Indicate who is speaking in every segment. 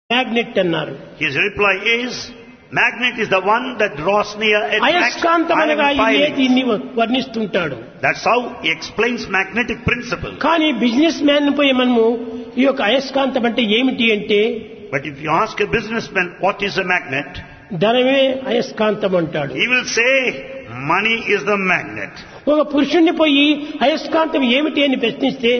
Speaker 1: Magnet అన్నారు
Speaker 2: His reply is, magnet is the one that draws near, attracts
Speaker 1: అయస్కాంతం
Speaker 2: iron
Speaker 1: అనగా ఇదే
Speaker 2: filings.
Speaker 1: దీన్ని వర్ణిస్తుంటాడు
Speaker 2: That's how he explains magnetic principle.
Speaker 1: కానీ బిజినెస్ మ్యాన్ పోయి మనము ఈ యొక్క అయస్కాంతం అంటే ఏమిటి అంటే
Speaker 2: But if you ask a businessman what is a magnet,
Speaker 1: ధనమే అయస్కాంతం అంటాడు
Speaker 2: he will say money is the magnet.
Speaker 1: ఒక పురుషుణ్ణి పోయి అయస్కాంతం ఏమిటి అని ప్రశ్నిస్తే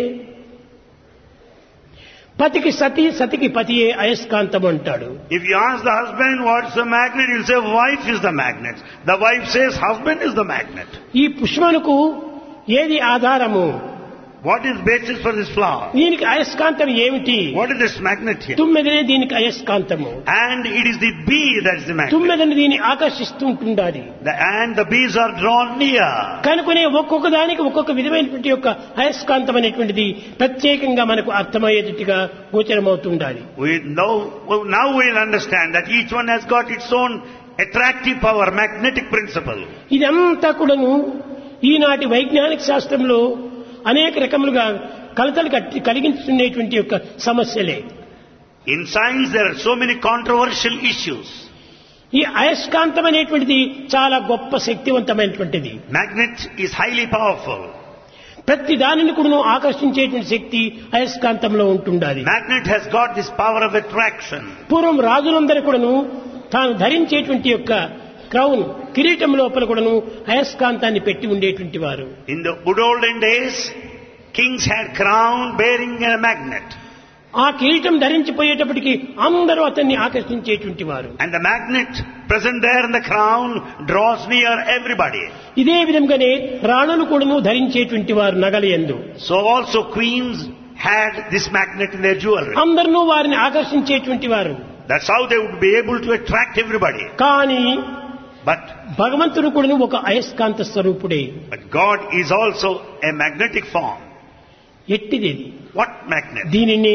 Speaker 1: పతికి సతి సతికి పతియే అయస్కాంతం అంటాడు
Speaker 2: If you ask the husband what's the magnet, he'll say wife is the magnet. The wife says husband is the magnet.
Speaker 1: ఈ పుష్పమునకు ఏది ఆధారము
Speaker 2: What is basis for this flower?
Speaker 1: దీనికి అయస్కాంతం ఏమిటి
Speaker 2: What is this magnet here?
Speaker 1: తుమ్మెదనే దీనికి అయస్కాంతము
Speaker 2: And it is the bee that is the magnet.
Speaker 1: తుమ్మెదని దీన్ని ఆకర్షిస్తూ ఉంటుండాలి
Speaker 2: The, and the bees are drawn near.
Speaker 1: కనుకనే ఒక్కొక్క దానికి ఒక్కొక్క విధమైనటువంటి యొక్క అయస్కాంతం అనేటువంటిది ప్రత్యేకంగా మనకు అర్థమయ్యేటట్టుగా గోచరమవుతుండాలి
Speaker 2: We know, well, now we'll understand that each one has got its own attractive power, magnetic principle.
Speaker 1: ఇదంతా కూడాను ఈనాటి వైజ్ఞానిక శాస్త్రంలో అనేక రకములుగా కలతలు కట్టి కలిగించుకునేటువంటి యొక్క సమస్యలే
Speaker 2: In science, there are so many controversial issues.
Speaker 1: ఈ అయస్కాంతం అనేటువంటిది చాలా గొప్ప శక్తివంతమైనటువంటిది
Speaker 2: Magnet is highly powerful.
Speaker 1: ప్రతి దానిని కూడా ఆకర్షించేటువంటి శక్తి అయస్కాంతంలో ఉంటుండాలి
Speaker 2: Magnet has got this power of attraction.
Speaker 1: పూర్వం రాజులందరూ కూడాను తాను ధరించేటువంటి యొక్క క్రౌన్ కిరీటం లోపల కూడాను అయస్కాంతాన్ని పెట్టి ఉండేటువంటి వారు
Speaker 2: In the good olden days, kings had crown bearing a magnet.
Speaker 1: ఆ కిరీటం ధరించిపోయేటప్పటికి అందరూ అతన్ని ఆకర్షించేటువంటి వారు
Speaker 2: And the magnet present there in the crown draws near everybody.
Speaker 1: ఇదే విధంగానే రాణులు కూడాను ధరించేటువంటి వారు నగలయందు
Speaker 2: So also queens had this magnet in their jewelry.
Speaker 1: అందరినూ వారిని ఆకర్షించేటువంటి వారు
Speaker 2: That's how they would be able to attract everybody.
Speaker 1: కానీ
Speaker 2: But,
Speaker 1: భగవంతుడు కూడాను ఒక అయస్కాంత స్వరూపుడే
Speaker 2: but God is also a magnetic form.
Speaker 1: ఎట్టిది ఇది?
Speaker 2: What magnet?
Speaker 1: దీనిని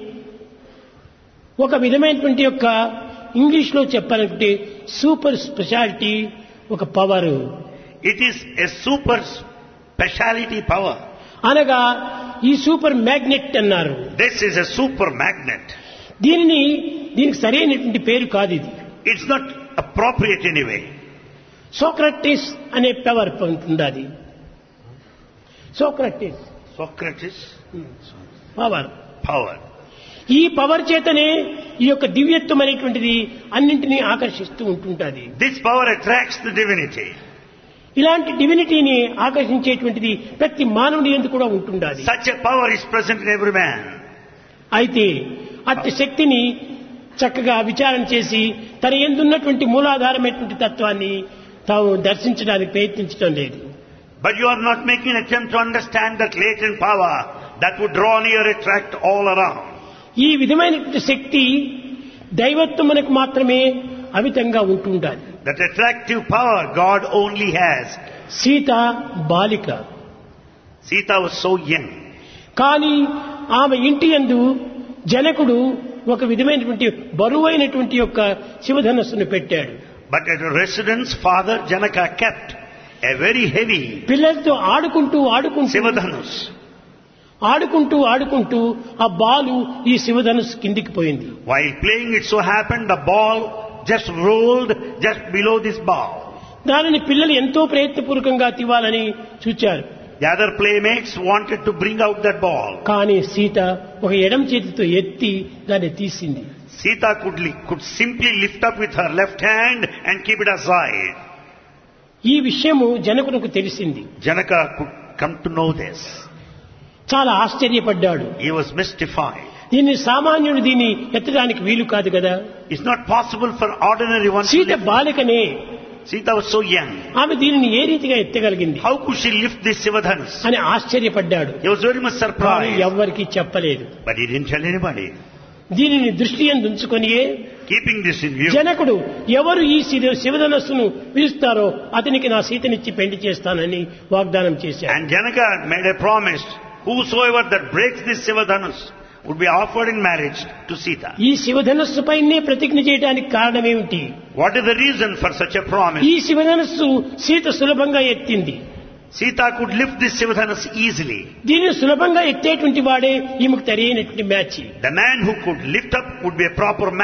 Speaker 1: ఒక విధమైనటువంటి యొక్క ఇంగ్లీష్ లో చెప్పాలంటే సూపర్ స్పెషాలిటీ ఒక power
Speaker 2: It is a super speciality power.
Speaker 1: అనగా ఈ సూపర్ మ్యాగ్నెట్ అన్నారు
Speaker 2: This is a super magnet.
Speaker 1: దీనిని దీనికి సరైనటువంటి పేరు కాదు ఇది
Speaker 2: It's not appropriate anyway.
Speaker 1: Socrates అనే పవర్ ఉంటుంది అది సోక్రటిస్
Speaker 2: Socrates,
Speaker 1: పవర్
Speaker 2: power.
Speaker 1: ఈ పవర్ చేతనే ఈ యొక్క దివ్యత్వం అనేటువంటిది అన్నింటినీ ఆకర్షిస్తూ ఉంటుంటుంది
Speaker 2: This power attracts the divinity.
Speaker 1: ఇలాంటి డివినిటీని ఆకర్షించేటువంటిది ప్రతి మానవుని ఎందుకు కూడా ఉంటుండాలి
Speaker 2: Such a power is present in every man.
Speaker 1: అయితే అట్టి శక్తిని చక్కగా విచారణ చేసి తన ఎందున్నటువంటి మూలాధారమైనటువంటి తత్వాన్ని తాము దర్శించడానికి ప్రయత్నించడం లేదు
Speaker 2: But you are not making an attempt to understand that latent power that would draw near, attract all around.
Speaker 1: ఈ విధమైనటువంటి శక్తి దైవత్వమునకు మాత్రమే అమితంగా ఉంటుండాలి
Speaker 2: That attractive power God only has.
Speaker 1: Sita బాలిక
Speaker 2: Sita was so young.
Speaker 1: కానీ ఆమె ఇంటి యందు జనకుడు ఒక విధమైనటువంటి బరువైనటువంటి యొక్క శివధనస్సును పెట్టాడు
Speaker 2: But at a residence, Father Janaka kept a very heavy
Speaker 1: పిల్లలతో ఆడుకుంటూ ఆడుకుంటూ
Speaker 2: Sivadhanus.
Speaker 1: ఆడుకుంటూ ఆడుకుంటూ ఆ బాలు ఈ శివధనుస్సు కిందికి పోయింది
Speaker 2: While playing, it so happened the ball just rolled just below this ball.
Speaker 1: దానిని పిల్లలు ఎంతో ప్రయత్నపూర్వకంగా తివ్వాలని చూచారు
Speaker 2: The other playmates wanted to bring out that ball.
Speaker 1: కానీ సీత ఒక ఎడం చేతితో ఎత్తి దాన్ని తీసింది
Speaker 2: Sita could, li- could simply lift up with her left hand and keep it aside.
Speaker 1: ఈ విషయము జనకునకు తెలిసింది
Speaker 2: Janaka could come to know this.
Speaker 1: చాలా ఆశ్చర్యపడ్డాడు
Speaker 2: He was mystified.
Speaker 1: దీన్ని సామాన్యుడు దీన్ని ఎత్తడానికి వీలు కాదు కదా
Speaker 2: It's not possible for ordinary one to
Speaker 1: Sita
Speaker 2: lift.
Speaker 1: బాలికనే
Speaker 2: Sita was so young.
Speaker 1: ఆమె దీనిని ఏ రీతిగా ఎత్తగలిగింది
Speaker 2: How could she lift this Sivadhanus?
Speaker 1: అని ఆశ్చర్యపడ్డాడు
Speaker 2: He was very much
Speaker 1: కానీ
Speaker 2: surprised.
Speaker 1: ఎవ్వరికీ చెప్పలేదు
Speaker 2: But he didn't tell anybody.
Speaker 1: దీనిని దృష్టి ఉంచుకొనియే
Speaker 2: Keeping this in view,
Speaker 1: జనకుడు ఎవరు ఈ శివ- శివధనస్సును పిలుస్తారో అతనికి నా సీతనిచ్చి పెళ్లి చేస్తానని వాగ్దానం చేశాడు
Speaker 2: and Janaka made a promise, whosoever that breaks this Sivadhanus would be offered in marriage to Sita.
Speaker 1: ఈ శివధనస్సు పైనే ప్రతిజ్ఞ చేయడానికి కారణమేమిటి
Speaker 2: What is the reason for such a promise?
Speaker 1: ఈ శివధనస్సు సీత సులభంగా ఎత్తింది
Speaker 2: Sita could lift this Sivadhanus easily.
Speaker 1: దీనిని సులభంగా ఎత్తేటువంటి వాడే ఈమెకు తెలియనటువంటి match
Speaker 2: The man who could lift up would be a proper man.